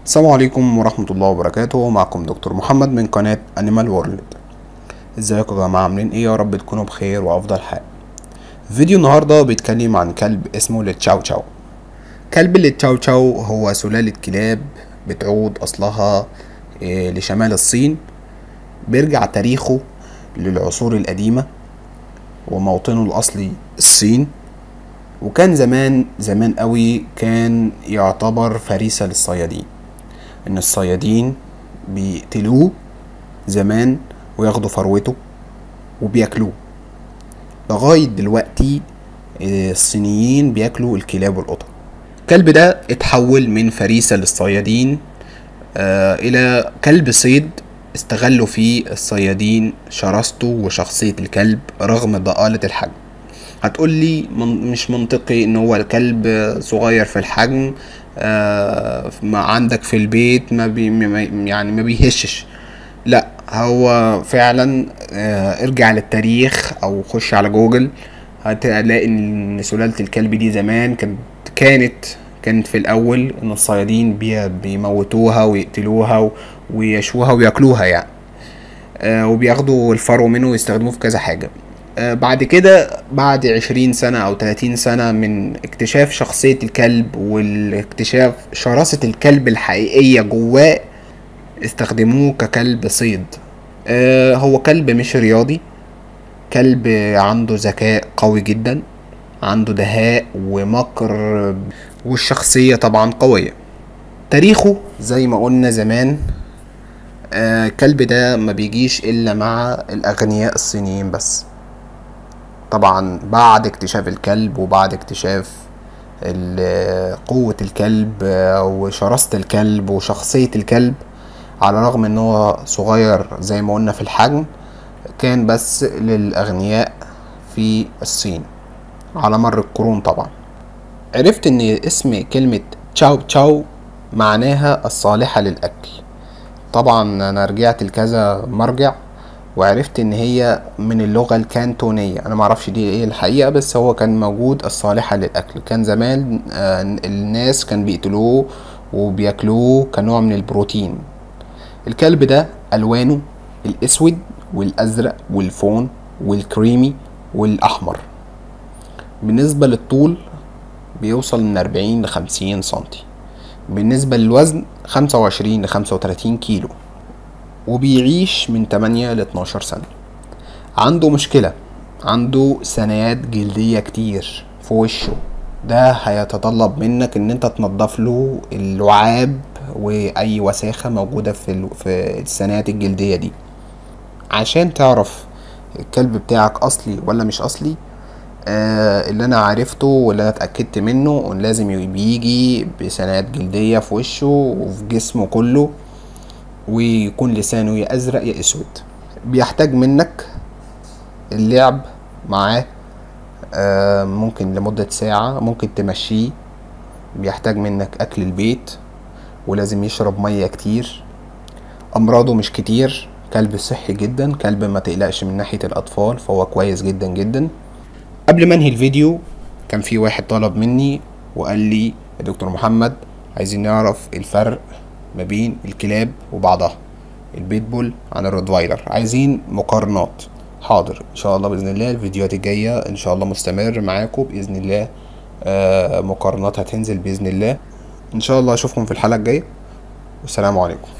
السلام عليكم ورحمة الله وبركاته معكم دكتور محمد من قناة انيمال وورلد ازيكم يا جماعة عاملين ايه يا رب تكونوا بخير وافضل حال فيديو النهاردة بيتكلم عن كلب اسمه لتشاو تشاو كلب التشاو تشاو هو سلالة كلاب بتعود اصلها إيه لشمال الصين بيرجع تاريخه للعصور القديمة وموطنه الاصلي الصين وكان زمان زمان قوي كان يعتبر فريسة للصيادين ان الصيادين بيقتلوه زمان وياخدوا فروته وبياكلوه لغاية دلوقتي آه، الصينيين بياكلوا الكلاب والقطط الكلب ده اتحول من فريسة للصيادين آه الى كلب صيد استغلوا فيه الصيادين شراسته وشخصية الكلب رغم ضآلة الحجم هتقول لي من مش منطقي ان هو الكلب صغير في الحجم آه ما عندك في البيت ما بي ما- يعني ما بيهشش لا هو فعلا آه ارجع للتاريخ او خش على جوجل هتلاقي ان سلالة الكلب دي زمان كانت كانت كانت في الاول ان الصيادين بي- بيموتوها ويقتلوها و- ويشوها وياكلوها يعني آه، وبياخدوا الفرو منه ويستخدموه في كذا حاجة آه، بعد كده بعد عشرين سنة أو تلاتين سنة من اكتشاف شخصية الكلب والاكتشاف شراسة الكلب الحقيقية جواه استخدموه ككلب صيد آه، هو كلب مش رياضي كلب عنده ذكاء قوي جدا عنده دهاء ومكر والشخصية طبعا قوية تاريخه زي ما قلنا زمان آه، الكلب ده ما بيجيش الا مع الاغنياء الصينيين بس طبعا بعد اكتشاف الكلب وبعد اكتشاف ال- قوة الكلب آه، وشراسة الكلب وشخصية الكلب على الرغم ان هو صغير زي ما قلنا في الحجم كان بس للاغنياء في الصين على مر القرون طبعا عرفت ان اسم كلمة تشاو تشاو معناها الصالحة للأكل طبعا انا رجعت لكذا مرجع وعرفت ان هي من اللغة الكانتونية انا معرفش دي ايه الحقيقة بس هو كان موجود الصالحة للاكل كان زمان آه، الناس كان بيقتلوه وبياكلوه كنوع من البروتين الكلب ده الوانه الاسود والازرق والفون والكريمي والاحمر بالنسبة للطول بيوصل من 40 ل 50 سنتي بالنسبة للوزن 25 ل 35 كيلو وبيعيش من 8 ل 12 سنة عنده مشكلة عنده ثنايات جلدية كتير في وشه ده هيتطلب منك ان انت تنضف له اللعاب واي وساخة موجودة في ال- في الثنايات الجلدية دي عشان تعرف الكلب بتاعك اصلي ولا مش اصلي آه اللي انا عرفته واللي انا اتاكدت منه إن لازم ي- بيجي بثنايات جلديه في وشه وفي جسمه كله ويكون لسانه يا ازرق يا اسود بيحتاج منك اللعب معاه آه ممكن لمده ساعه ممكن تمشيه بيحتاج منك اكل البيت ولازم يشرب ميه كتير امراضه مش كتير كلب صحي جدا كلب ما تقلقش من ناحيه الاطفال فهو كويس جدا جدا قبل ما انهي الفيديو كان في واحد طلب مني وقال لي يا دكتور محمد عايزين نعرف الفرق ما بين الكلاب وبعضها البيتبول عن الروتفايلر عايزين مقارنات حاضر ان شاء الله باذن الله الفيديوهات الجايه ان شاء الله مستمر معاكم باذن الله آه مقارنات هتنزل باذن الله ان شاء الله اشوفكم في الحلقه الجايه والسلام عليكم